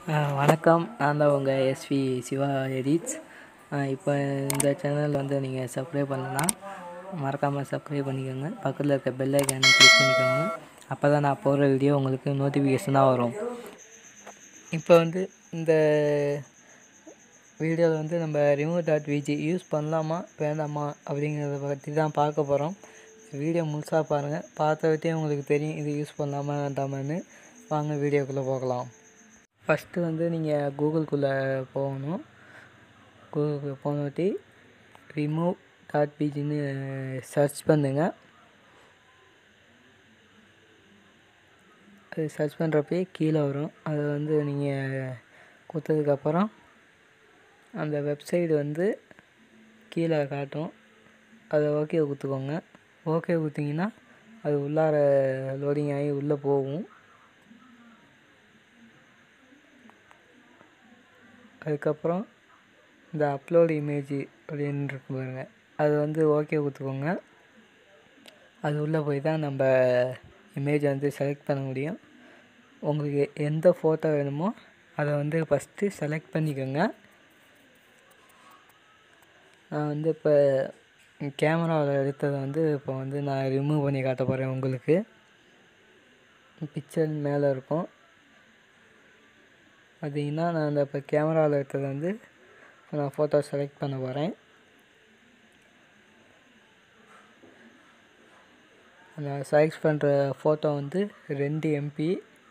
வணக்கம் நான் தான் உங்கள் எஸ்வி சிவா எடிட்ஸ் இப்போ இந்த சேனல் வந்து நீங்கள் சப்ஸ்கிரைப் பண்ணலன்னா மறக்காமல் சப்ஸ்கிரைப் பண்ணிக்கோங்க பக்கத்தில் இருக்க பெல் ஐக்கானை கிளிக் பண்ணிக்கோங்க அப்போ தான் நான் போடுற வீடியோ உங்களுக்கு நோட்டிஃபிகேஷனாக வரும் இப்போ வந்து இந்த வீடியோவில் வந்து நம்ம ரிமூவ் டாட் விஜி யூஸ் பண்ணலாமா வேண்டாமா அப்படிங்கிறத பற்றி தான் பார்க்க போகிறோம் வீடியோ முழுசாக பாருங்கள் பார்த்த விட்டே உங்களுக்கு தெரியும் இது யூஸ் பண்ணலாமா வேண்டாமான்னு வாங்க வீடியோக்குள்ளே போகலாம் ஃபஸ்ட்டு வந்து நீங்கள் கூகுள்குள்ளே போகணும் கூகுளுக்குள்ளே போனவாட்டி ரிமூவ் டாட் பிஜின்னு சர்ச் பண்ணுங்கள் அது சர்ச் பண்ணுறப்பே கீழே வரும் அதை வந்து நீங்கள் கொடுத்ததுக்கப்புறம் அந்த வெப்சைட் வந்து கீழே காட்டும் அதை ஓகே கொடுத்துக்கோங்க ஓகே கொடுத்தீங்கன்னா அது உள்ளார லோடிங் ஆகி உள்ளே போகும் அதுக்கப்புறம் இந்த அப்லோட் இமேஜ் அப்படின்னு இருக்கு பாருங்க அது வந்து ஓகே கொடுத்துக்கோங்க அது உள்ளே போய் தான் நம்ம இமேஜை வந்து செலக்ட் பண்ண முடியும் உங்களுக்கு எந்த ஃபோட்டோ வேணுமோ அதை வந்து ஃபஸ்ட்டு செலக்ட் பண்ணிக்கோங்க நான் வந்து இப்போ கேமராவில் எடுத்ததை வந்து இப்போ வந்து நான் ரிமூவ் பண்ணி காட்ட போகிறேன் உங்களுக்கு பிக்சர் மேலே இருக்கும் பார்த்தீங்கன்னா நான் அந்த இப்போ கேமராவில் எடுத்ததை வந்து நான் ஃபோட்டோ செலக்ட் பண்ண போகிறேன் நான் செலக்ட் பண்ணுற ஃபோட்டோ வந்து ரெண்டு எம்பி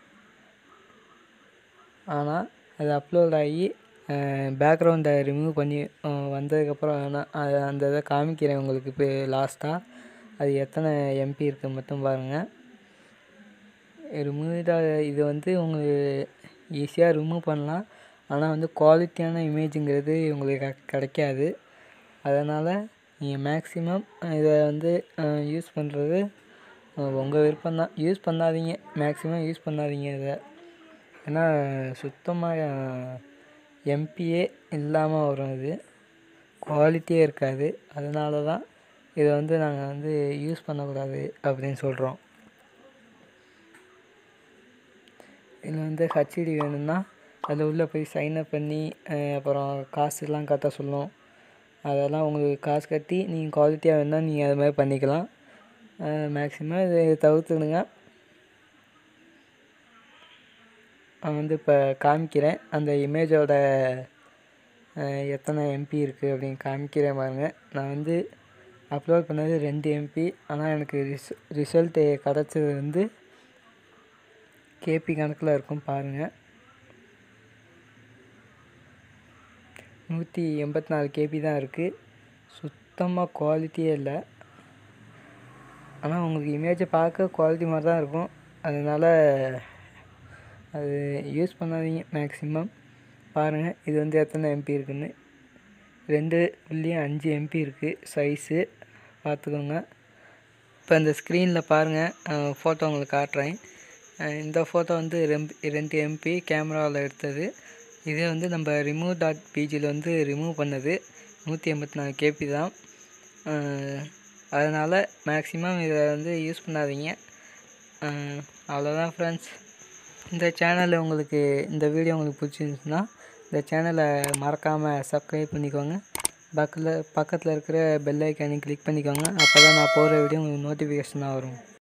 ஆனால் அது அப்லோட் ஆகி பேக்ரவுண்டை ரிமூவ் பண்ணி வந்ததுக்கப்புறம் ஆனால் அது அந்த இதை காமிக்கிறேன் உங்களுக்கு இப்போ லாஸ்ட்டாக அது எத்தனை எம்பி இருக்குது மட்டும் பாருங்கள் ரிமூவ் இது வந்து உங்களுக்கு ஈஸியாக ரிமூவ் பண்ணலாம் ஆனால் வந்து குவாலிட்டியான இமேஜுங்கிறது உங்களுக்கு கிடைக்காது அதனால் நீங்கள் மேக்ஸிமம் இதை வந்து யூஸ் பண்ணுறது உங்கள் விருப்பம் தான் யூஸ் பண்ணாதீங்க மேக்ஸிமம் யூஸ் பண்ணாதீங்க இதை ஏன்னா சுத்தமாக எம்பியே இல்லாமல் வரும் இது குவாலிட்டியே இருக்காது அதனால தான் இதை வந்து நாங்கள் வந்து யூஸ் பண்ணக்கூடாது அப்படின்னு சொல்கிறோம் இதில் வந்து ஹச்டி வேணும்னா அதில் உள்ளே போய் சைன்அப் பண்ணி அப்புறம் காசுலாம் கட்ட சொல்லும் அதெல்லாம் உங்களுக்கு காசு கட்டி நீங்கள் குவாலிட்டியாக வேணால் நீங்கள் அது மாதிரி பண்ணிக்கலாம் மேக்ஸிமம் இதை தவிர்த்துடுங்க நான் வந்து இப்போ காமிக்கிறேன் அந்த இமேஜோட எத்தனை எம்பி இருக்குது அப்படின்னு காமிக்கிறேன் பாருங்கள் நான் வந்து அப்லோட் பண்ணது ரெண்டு எம்பி ஆனால் எனக்கு ரிஸ் ரிசல்ட்டு கிடச்சது வந்து கேபி கணக்கில் இருக்கும் பாருங்கள் நூற்றி எண்பத்தி நாலு கேபி தான் இருக்குது சுத்தமாக குவாலிட்டியே இல்லை ஆனால் உங்களுக்கு இமேஜை பார்க்க குவாலிட்டி மாதிரி தான் இருக்கும் அதனால் அது யூஸ் பண்ணாதீங்க மேக்ஸிமம் பாருங்கள் இது வந்து எத்தனை எம்பி இருக்குன்னு ரெண்டு புள்ளியும் அஞ்சு எம்பி இருக்குது சைஸு பார்த்துக்கோங்க இப்போ இந்த ஸ்க்ரீனில் பாருங்கள் ஃபோட்டோ உங்களுக்கு காட்டுறேன் இந்த ஃபோட்டோ வந்து ரெம் ரெண்டு எம்பி கேமராவில் எடுத்தது இதே வந்து நம்ம ரிமூவ் டாட் பிஜியில் வந்து ரிமூவ் பண்ணது நூற்றி எண்பத்தி நாலு கேபி தான் அதனால் மேக்ஸிமம் இதை வந்து யூஸ் பண்ணாதீங்க அவ்வளோதான் ஃப்ரெண்ட்ஸ் இந்த சேனல் உங்களுக்கு இந்த வீடியோ உங்களுக்கு பிடிச்சிருந்துச்சுன்னா இந்த சேனலை மறக்காமல் சப்ஸ்கிரைப் பண்ணிக்கோங்க பக்கத்தில் பக்கத்தில் இருக்கிற பெல் ஐக்கானை கிளிக் பண்ணிக்கோங்க அப்போ தான் நான் போகிற வீடியோ உங்களுக்கு நோட்டிஃபிகேஷனாக வரும்